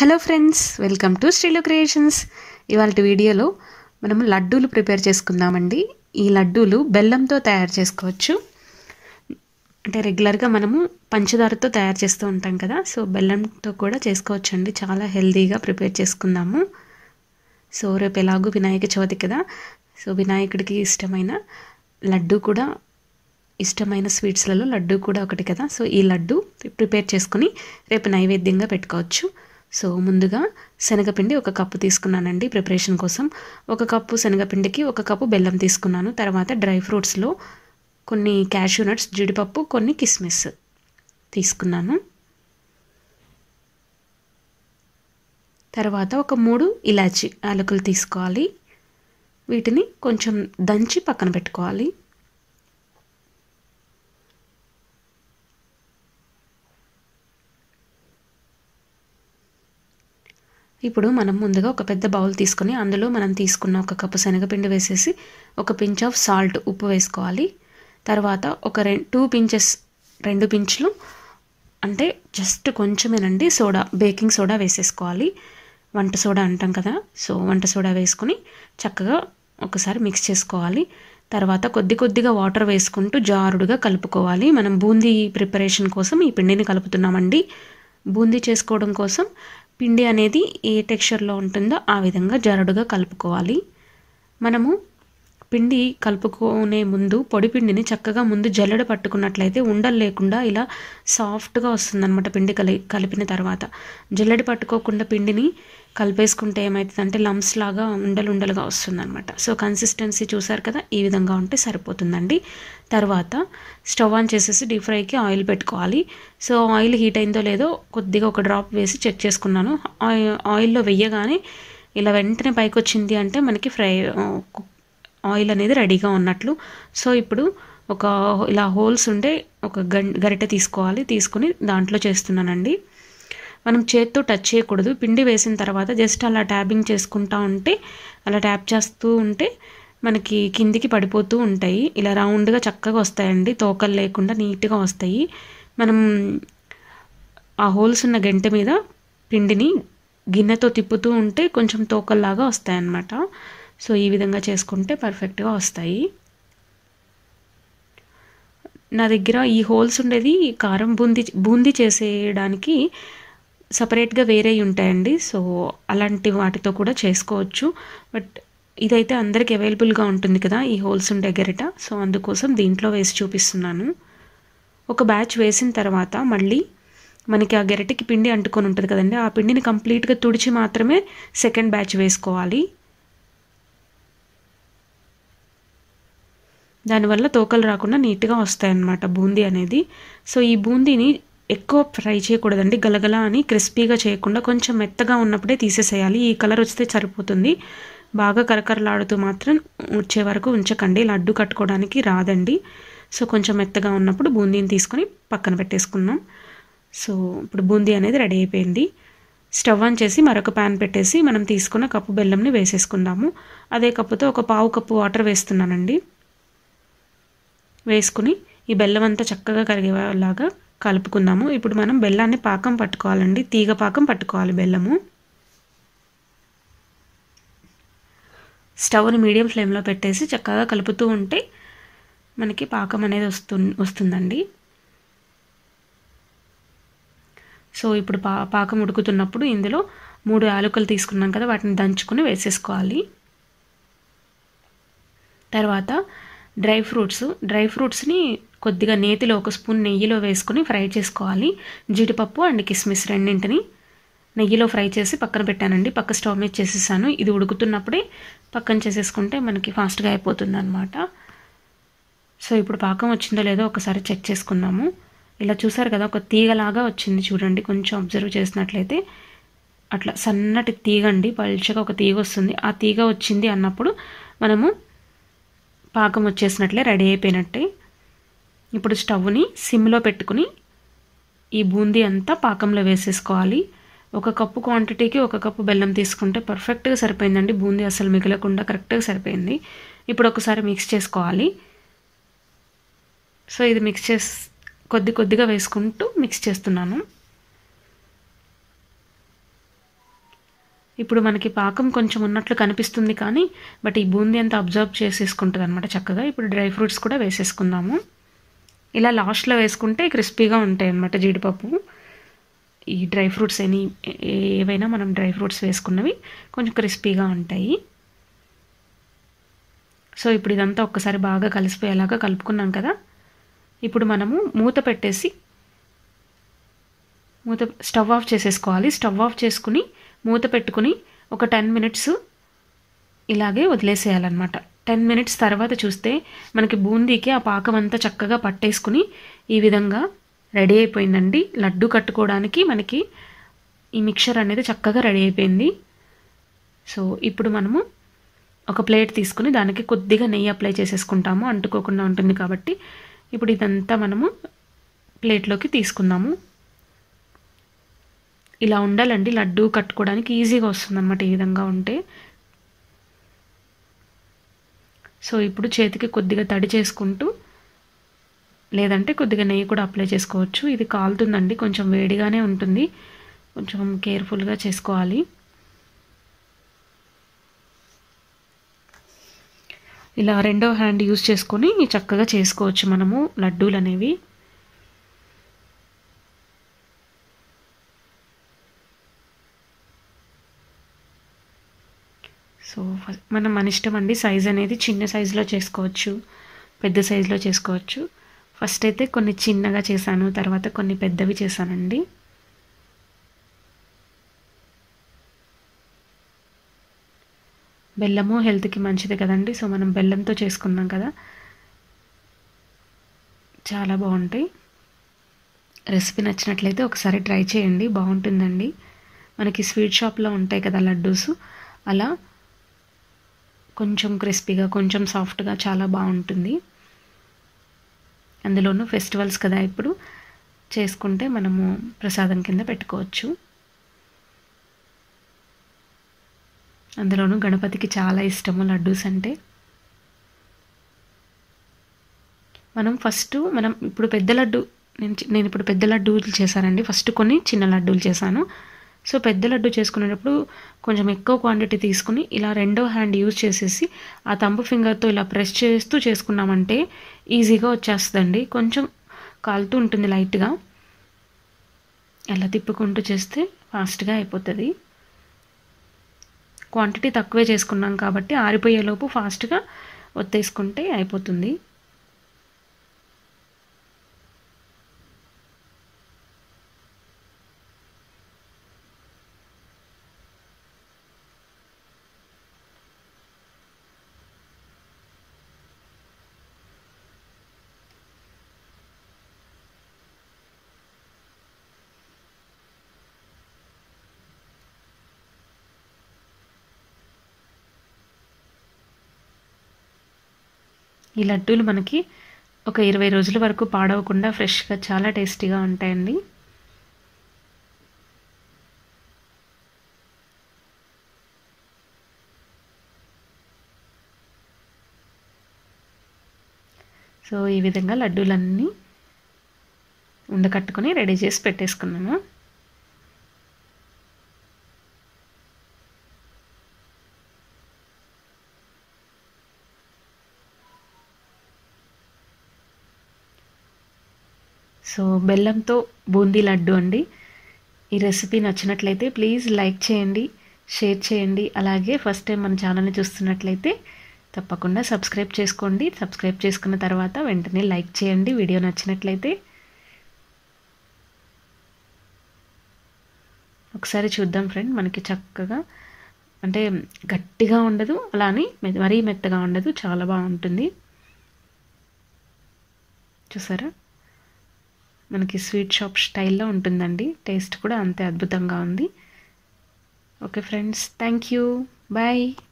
hello friends welcome to Srilu creations ఇవాళ వీడియోలో మనం లడ్డూలు ప్రిపేర్ చేసుకుందామండి ఈ లడ్డూలు బెల్లంతో తయారు చేసుకోవచ్చు అంటే రెగ్యులర్గా మనము పంచదారతో తయారు చేస్తూ ఉంటాం కదా సో బెల్లంతో కూడా చేసుకోవచ్చు అండి చాలా హెల్తీగా ప్రిపేర్ చేసుకుందాము సో రేపు ఎలాగూ వినాయక చవితి కదా సో వినాయకుడికి ఇష్టమైన లడ్డు కూడా ఇష్టమైన స్వీట్స్లలో లడ్డు కూడా ఒకటి కదా సో ఈ లడ్డు ప్రిపేర్ చేసుకుని రేపు నైవేద్యంగా పెట్టుకోవచ్చు సో ముందుగా శనగపిండి ఒక కప్పు తీసుకున్నానండి ప్రిపరేషన్ కోసం ఒక కప్పు శనగపిండికి ఒక కప్పు బెల్లం తీసుకున్నాను తర్వాత డ్రై ఫ్రూట్స్లో కొన్ని క్యాషూ నట్స్ జీడిపప్పు కొన్ని కిస్మిస్ తీసుకున్నాను తర్వాత ఒక మూడు ఇలాచి యాలకులు తీసుకోవాలి వీటిని కొంచెం దంచి పక్కన పెట్టుకోవాలి ఇప్పుడు మనం ముందుగా ఒక పెద్ద బౌల్ తీసుకొని అందులో మనం తీసుకున్న ఒక కప్పు శనగపిండి వేసేసి ఒక పించ్ ఆఫ్ సాల్ట్ ఉప్పు వేసుకోవాలి తర్వాత ఒక రె టూ పించెస్ రెండు పించ్లు అంటే జస్ట్ కొంచెమేనండి సోడా బేకింగ్ సోడా వేసేసుకోవాలి వంట సోడా అంటాం కదా సో వంట సోడా వేసుకుని చక్కగా ఒకసారి మిక్స్ చేసుకోవాలి తర్వాత కొద్ది కొద్దిగా వాటర్ వేసుకుంటూ జారుడుగా కలుపుకోవాలి మనం బూందీ ప్రిపరేషన్ కోసం ఈ పిండిని కలుపుతున్నామండి బూందీ చేసుకోవడం కోసం పిండి అనేది ఏ టెక్స్చర్లో ఉంటుందో ఆ విధంగా జరడుగా కలుపుకోవాలి మనము పిండి కలుపుకునే ముందు పొడి పిండిని చక్కగా ముందు జల్లెడ పట్టుకున్నట్లయితే ఉండలు లేకుండా ఇలా సాఫ్ట్గా వస్తుందన్నమాట పిండి కలి కలిపిన తర్వాత జల్లెడ పట్టుకోకుండా పిండిని కలిపేసుకుంటే ఏమవుతుందంటే లంప్స్ లాగా ఉండలు ఉండలుగా వస్తుందన్నమాట సో కన్సిస్టెన్సీ చూసారు కదా ఈ విధంగా ఉంటే సరిపోతుందండి తర్వాత స్టవ్ ఆన్ చేసేసి డీప్ ఫ్రైకి ఆయిల్ పెట్టుకోవాలి సో ఆయిల్ హీట్ అయిందో లేదో కొద్దిగా ఒక డ్రాప్ వేసి చెక్ చేసుకున్నాను ఆయిల్లో వెయ్యగానే ఇలా వెంటనే పైకి వచ్చింది అంటే మనకి ఫ్రై ఆయిల్ అనేది రెడీగా ఉన్నట్లు సో ఇప్పుడు ఒక ఇలా హోల్స్ ఉండే ఒక గం గరిటె తీసుకోవాలి తీసుకుని దాంట్లో చేస్తున్నానండి మనం చేత్తో టచ్ చేయకూడదు పిండి వేసిన తర్వాత జస్ట్ అలా ట్యాబింగ్ చేసుకుంటూ ఉంటే అలా ట్యాప్ చేస్తూ ఉంటే మనకి కిందికి పడిపోతూ ఉంటాయి ఇలా రౌండ్గా చక్కగా వస్తాయండి తోకలు లేకుండా నీట్గా వస్తాయి మనం ఆ హోల్స్ ఉన్న గంటె మీద పిండిని గిన్నెతో తిప్పుతూ ఉంటే కొంచెం తోకల్లాగా వస్తాయన్నమాట సో ఈ విధంగా చేసుకుంటే పర్ఫెక్ట్గా వస్తాయి నా దగ్గర ఈ హోల్స్ ఉండేది కారం బూందీ బూందీ చేసేయడానికి సపరేట్గా వేరే ఉంటాయండి సో అలాంటి వాటితో కూడా చేసుకోవచ్చు బట్ ఇదైతే అందరికి అవైలబుల్గా ఉంటుంది కదా ఈ హోల్స్ ఉండే గరిట సో అందుకోసం దీంట్లో వేసి చూపిస్తున్నాను ఒక బ్యాచ్ వేసిన తర్వాత మళ్ళీ మనకి ఆ గరిటెకి పిండి అంటుకొని ఉంటుంది కదండి ఆ పిండిని కంప్లీట్గా తుడిచి మాత్రమే సెకండ్ బ్యాచ్ వేసుకోవాలి దానివల్ల తోకలు రాకుండా నీట్గా వస్తాయన్నమాట బూందీ అనేది సో ఈ బూందీని ఎక్కువ ఫ్రై చేయకూడదండి గలగల అని క్రిస్పీగా చేయకుండా కొంచెం మెత్తగా ఉన్నప్పుడే తీసేసేయాలి ఈ కలర్ వస్తే సరిపోతుంది బాగా కరకరలాడుతూ మాత్రం వచ్చే వరకు ఉంచకండి లడ్డు కట్టుకోవడానికి రాదండి సో కొంచెం మెత్తగా ఉన్నప్పుడు బూందీని తీసుకొని పక్కన పెట్టేసుకున్నాం సో ఇప్పుడు బూందీ అనేది రెడీ అయిపోయింది స్టవ్ ఆన్ చేసి మరొక ప్యాన్ పెట్టేసి మనం తీసుకున్న కప్పు బెల్లంని వేసేసుకుందాము అదే కప్పుతో ఒక పావు కప్పు వాటర్ వేస్తున్నానండి వేసుకుని ఈ బెల్లం అంతా చక్కగా కరిగేలాగా కలుపుకుందాము ఇప్పుడు మనం బెల్లాన్ని పాకం పట్టుకోవాలండి తీగ పాకం పట్టుకోవాలి బెల్లము స్టవ్ని మీడియం ఫ్లేమ్లో పెట్టేసి చక్కగా కలుపుతూ ఉంటే మనకి పాకం అనేది వస్తు వస్తుందండి సో ఇప్పుడు పా పాకం ఉడుకుతున్నప్పుడు ఇందులో మూడు యాలకులు తీసుకున్నాం కదా వాటిని దంచుకుని వేసేసుకోవాలి తర్వాత డ్రై ఫ్రూట్స్ డ్రై ఫ్రూట్స్ని కొద్దిగా నేతిలో ఒక స్పూన్ నెయ్యిలో వేసుకుని ఫ్రై చేసుకోవాలి జీడిపప్పు అండ్ కిస్మిస్ రెండింటిని నెయ్యిలో ఫ్రై చేసి పక్కన పెట్టానండి పక్క స్టవ్ మీద చేసేసాను ఇది ఉడుకుతున్నప్పుడే పక్కన చేసేసుకుంటే మనకి ఫాస్ట్గా అయిపోతుంది అనమాట సో ఇప్పుడు పాకం వచ్చిందో లేదో ఒకసారి చెక్ చేసుకుందాము ఇలా చూసారు కదా ఒక తీగలాగా వచ్చింది చూడండి కొంచెం అబ్జర్వ్ చేసినట్లయితే అట్లా సన్నటి తీగ అండి పల్చగా ఒక తీగ వస్తుంది ఆ తీగ వచ్చింది అన్నప్పుడు మనము పాకం వచ్చేసినట్లే రెడీ అయిపోయినట్టే ఇప్పుడు స్టవ్ని సిమ్లో పెట్టుకుని ఈ బూందీ అంతా పాకంలో వేసేసుకోవాలి ఒక కప్పు క్వాంటిటీకి ఒక కప్పు బెల్లం తీసుకుంటే పర్ఫెక్ట్గా సరిపోయిందండి బూందీ అసలు మిగలకుండా కరెక్ట్గా సరిపోయింది ఇప్పుడు ఒకసారి మిక్స్ చేసుకోవాలి సో ఇది మిక్స్ చేసి కొద్ది కొద్దిగా వేసుకుంటూ మిక్స్ చేస్తున్నాను ఇప్పుడు మనకి పాకం కొంచెం ఉన్నట్లు కనిపిస్తుంది కానీ బట్ ఈ బూందీ అంతా అబ్జర్వ్ చేసేసుకుంటుంది అనమాట చక్కగా ఇప్పుడు డ్రై ఫ్రూట్స్ కూడా వేసేసుకుందాము ఇలా లాస్ట్లో వేసుకుంటే క్రిస్పీగా ఉంటాయి అన్నమాట జీడిపప్పు ఈ డ్రై ఫ్రూట్స్ ఎనీ ఏవైనా మనం డ్రై ఫ్రూట్స్ వేసుకున్నవి కొంచెం క్రిస్పీగా ఉంటాయి సో ఇప్పుడు ఇదంతా ఒక్కసారి బాగా కలిసిపోయేలాగా కలుపుకున్నాం కదా ఇప్పుడు మనము మూత పెట్టేసి మూత స్టవ్ ఆఫ్ చేసేసుకోవాలి స్టవ్ ఆఫ్ చేసుకుని మూత పెట్టుకుని ఒక టెన్ మినిట్స్ ఇలాగే వదిలేసేయాలన్నమాట టెన్ మినిట్స్ తర్వాత చూస్తే మనకి బూందీకి ఆ పాకం అంతా చక్కగా పట్టేసుకుని ఈ విధంగా రెడీ అయిపోయిందండి లడ్డు కట్టుకోవడానికి మనకి ఈ మిక్చర్ అనేది చక్కగా రెడీ అయిపోయింది సో ఇప్పుడు మనము ఒక ప్లేట్ తీసుకుని దానికి కొద్దిగా నెయ్యి అప్లై చేసేసుకుంటాము అంటుకోకుండా ఉంటుంది కాబట్టి ఇప్పుడు ఇదంతా మనము ప్లేట్లోకి తీసుకుందాము ఇలా ఉండాలండి లడ్డు కట్టుకోవడానికి ఈజీగా వస్తుందన్నమాట ఈ విధంగా ఉంటే సో ఇప్పుడు చేతికి కొద్దిగా తడి చేసుకుంటూ లేదంటే కొద్దిగా నెయ్యి కూడా అప్లై చేసుకోవచ్చు ఇది కాలుతుందండి కొంచెం వేడిగానే ఉంటుంది కొంచెం కేర్ఫుల్గా చేసుకోవాలి ఇలా రెండో హ్యాండ్ యూజ్ చేసుకొని చక్కగా చేసుకోవచ్చు మనము లడ్డూలు అనేవి సో మనం మన ఇష్టం అండి సైజ్ అనేది చిన్న సైజులో చేసుకోవచ్చు పెద్ద సైజులో చేసుకోవచ్చు ఫస్ట్ అయితే కొన్ని చిన్నగా చేశాను తర్వాత కొన్ని పెద్దవి చేశానండి బెల్లము హెల్త్కి మంచిది కదండి సో మనం బెల్లంతో చేసుకున్నాం కదా చాలా బాగుంటాయి రెసిపీ నచ్చినట్లయితే ఒకసారి ట్రై చేయండి బాగుంటుందండి మనకి స్వీట్ షాప్లో ఉంటాయి కదా లడ్డూస్ అలా కొంచెం క్రిస్పీగా కొంచెం సాఫ్ట్గా చాలా బాగుంటుంది అందులోనూ ఫెస్టివల్స్ కదా ఇప్పుడు చేసుకుంటే మనము ప్రసాదం కింద పెట్టుకోవచ్చు అందులోనూ గణపతికి చాలా ఇష్టము లడ్డూస్ అంటే మనం ఫస్ట్ మనం ఇప్పుడు పెద్ద లడ్డు నేను నేను ఇప్పుడు పెద్ద లడ్డూలు చేశానండి ఫస్ట్ కొన్ని చిన్న లడ్డూలు చేశాను సో పెద్ద లడ్డు చేసుకునేటప్పుడు కొంచెం ఎక్కువ క్వాంటిటీ తీసుకుని ఇలా రెండో హ్యాండ్ యూజ్ చేసేసి ఆ తంబు ఫింగర్తో ఇలా ప్రెస్ చేస్తూ చేసుకున్నామంటే ఈజీగా వచ్చేస్తుందండి కొంచెం కాలుతూ ఉంటుంది లైట్గా అలా తిప్పుకుంటూ చేస్తే ఫాస్ట్గా అయిపోతుంది క్వాంటిటీ తక్కువే చేసుకున్నాం కాబట్టి ఆరిపోయేలోపు ఫాస్ట్గా ఒత్తేసుకుంటే అయిపోతుంది ఈ లడ్డూలు మనకి ఒక ఇరవై రోజుల వరకు పాడవకుండా ఫ్రెష్గా చాలా టేస్టీగా ఉంటాయండి సో ఈ విధంగా లడ్డూలన్నీ ఉండకట్టుకొని రెడీ చేసి పెట్టేసుకున్నాము సో బెల్లంతో బూందీ లడ్డు అండి ఈ రెసిపీ నచ్చినట్లయితే ప్లీజ్ లైక్ చేయండి షేర్ చేయండి అలాగే ఫస్ట్ టైం మన ఛానల్ని చూస్తున్నట్లయితే తప్పకుండా సబ్స్క్రైబ్ చేసుకోండి సబ్స్క్రైబ్ చేసుకున్న తర్వాత వెంటనే లైక్ చేయండి వీడియో నచ్చినట్లయితే ఒకసారి చూద్దాం ఫ్రెండ్ మనకి చక్కగా అంటే గట్టిగా ఉండదు అలా అని మరీ మెత్తగా ఉండదు చాలా బాగుంటుంది చూసారా మనకి స్వీట్ షాప్ స్టైల్లో ఉంటుందండి టేస్ట్ కూడా అంతే అద్భుతంగా ఉంది okay friends thank you bye